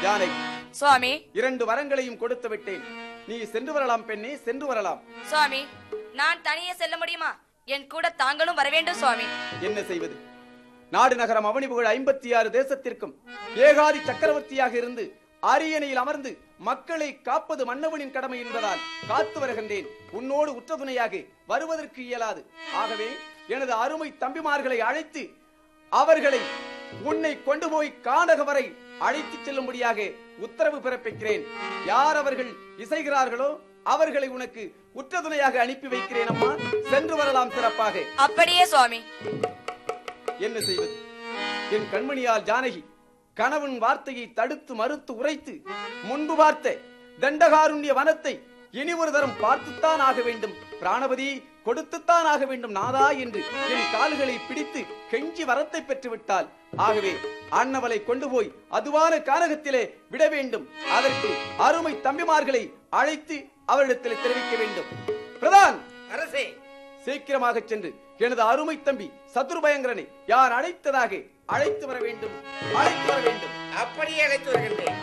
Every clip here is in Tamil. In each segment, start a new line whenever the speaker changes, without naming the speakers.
ஜானகி
சுவாமி
இரண்டு வரங்களையும் கொடுத்து விட்டேன் நீ சென்று வரலாம் பெண்ணே சென்று வரலாம்
சுவாமி நான் தனியே செல்ல முடியுமா என் கூட தாங்களும் வர வேண்டும் சுவாமி
என்ன செய்வது நாடு நகரம் அவனி புகழ் ஐம்பத்தி ஆறு தேசத்திற்கும் ஏகாதி சக்கரவர்த்தியாக இருந்து அரியணையில் அமர்ந்து மக்களை காப்பது மன்னவனின் கடமை என்பதால் காத்து வருகின்றேன் உன்னோடு உற்ற துணையாக வருவதற்கு இயலாது ஆகவே எனது அருமை தம்பிமார்களை அழைத்து அவர்களை உன்னை கொண்டு போய் கானக வரை அழைத்து செல்லும்படியாக உத்தரவு பிறப்பிக்கிறேன் யார் அவர்கள் இசைகிறார்களோ அவர்களை உனக்கு உற்ற துணையாக அனுப்பி வைக்கிறேன் அம்மா சென்று வரலாம் சிறப்பாக
அப்படியே சுவாமி
என்ன செய்வது என் கண்மணியால் ஜானகி கணவன் வார்த்தையை தடுத்து மறுத்து உரைத்து முன்பு பார்த்த தண்டகாருண்ய வனத்தை இனி ஒரு தரம் பார்த்துத்தான் ஆக வேண்டும் பிராணபதி கொடுத்துத்தான் ஆக வேண்டும் நாதா என்று என் கால்களை பிடித்து கெஞ்சி வரத்தை பெற்று விட்டால் ஆகவே அன்னவளை கொண்டு போய் அதுவான கானகத்திலே விட வேண்டும் அதற்கு அருமை தம்பிமார்களை அழைத்து அவரிடத்தில் தெரிவிக்க வேண்டும் பிரதான்
அரசே
சீக்கிரமாக சென்று எனது அருமை தம்பி சத்ருபயங்கரனை யார் அழைத்ததாக அழைத்து வர வேண்டும் அழைத்து வர வேண்டும்
அப்படியே அழைத்து வருகின்றேன்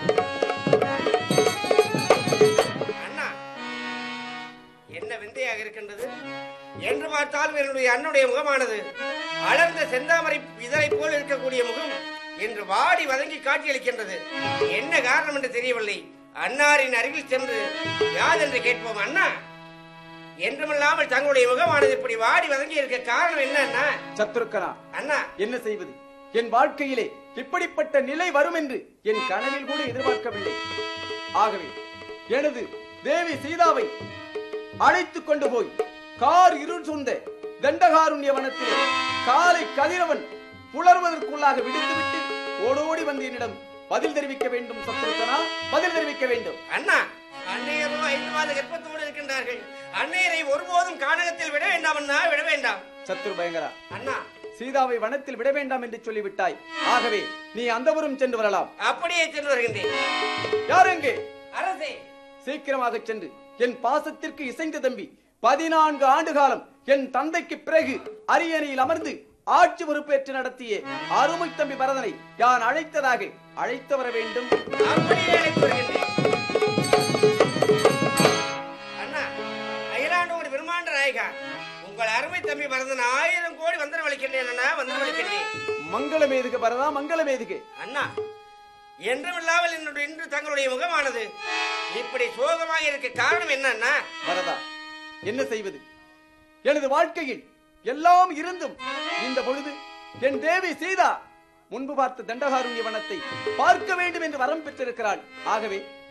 அண்ணா என்ன விந்தையாக இருக்கின்றது என்று பார்த்தாலும் என்னுடைய அண்ணனுடைய முகமானது அடர்ந்த செந்தாமரை இதழை போல் இருக்கக்கூடிய முகம் என்று வாடி வதங்கி காட்சியளிக்கின்றது என்ன காரணம் என்று தெரியவில்லை அன்னாரின் அருகில் சென்று யாதென்று கேட்போம் அண்ணா என்றுமில்லாமல் தங்களுடைய முகமானது இப்படி வாடி வதங்கி இருக்க காரணம் என்ன அண்ணா
சத்ருக்கனா
அண்ணா
என்ன செய்வது என் வாழ்க்கையிலே இப்படிப்பட்ட நிலை வரும் என்று என் கனவில் கூட எதிர்பார்க்கவில்லை ஆகவே எனது தேவி சீதாவை அழைத்துக் கொண்டு போய் கார் இருள் சூழ்ந்த தண்டகாருண்ய வனத்திலே காலை கதிரவன் புலர்வதற்குள்ளாக விடுத்துவிட்டு ஓடோடி வந்து என்னிடம் பதில் தெரிவிக்க வேண்டும் சத்ருக்கனா பதில் தெரிவிக்க வேண்டும்
அண்ணா அன்னையரோ ஐந்து மாத கர்ப்பத்தோடு இருக்கின்றார்கள் அன்னையரை ஒருபோதும் கானகத்தில் விட வேண்டாம் அண்ணா விட வேண்டாம்
சத்ரு பயங்கரா
அண்ணா
சீதாவை வனத்தில் விட வேண்டாம் என்று சொல்லிவிட்டாய் ஆகவே நீ அந்தவரும் சென்று வரலாம்
அப்படியே சென்று வருகின்றேன்
யார் எங்கே
அரசே
சீக்கிரமாக சென்று என் பாசத்திற்கு இசைந்த தம்பி பதினான்கு ஆண்டு காலம் என் தந்தைக்கு பிறகு அரியணையில் அமர்ந்து ஆட்சி பொறுப்பேற்று நடத்திய அருமை தம்பி பரதனை யான் அழைத்ததாக அழைத்து வர வேண்டும்
அப்படியே அழைத்து வருகின்றேன் அண்ணா அகிலாண்டோடு பிரம்மாண்ட நாயகா உங்கள் அருமை தம்பி பரதன் ஆயிரம் கோடி வந்தன வலிக்கின்றேன் அண்ணா வந்தன வலிக்கின்றேன்
மங்களமேதுக பரதா மங்களமேதுக
அண்ணா என்றுமில்லாமல் என்னுடைய இன்று தங்களுடைய முகமானது இப்படி சோகமாக இருக்க காரணம் என்ன அண்ணா
பரதா என்ன செய்வது எனது வாழ்க்கையில் எல்லாம் இருந்தும் இந்த பொழுது என் தேவி சீதா முன்பு பார்த்த தண்டகாருண்ய வனத்தை பார்க்க வேண்டும் என்று வரம் பெற்றிருக்கிறாள் ஆகவே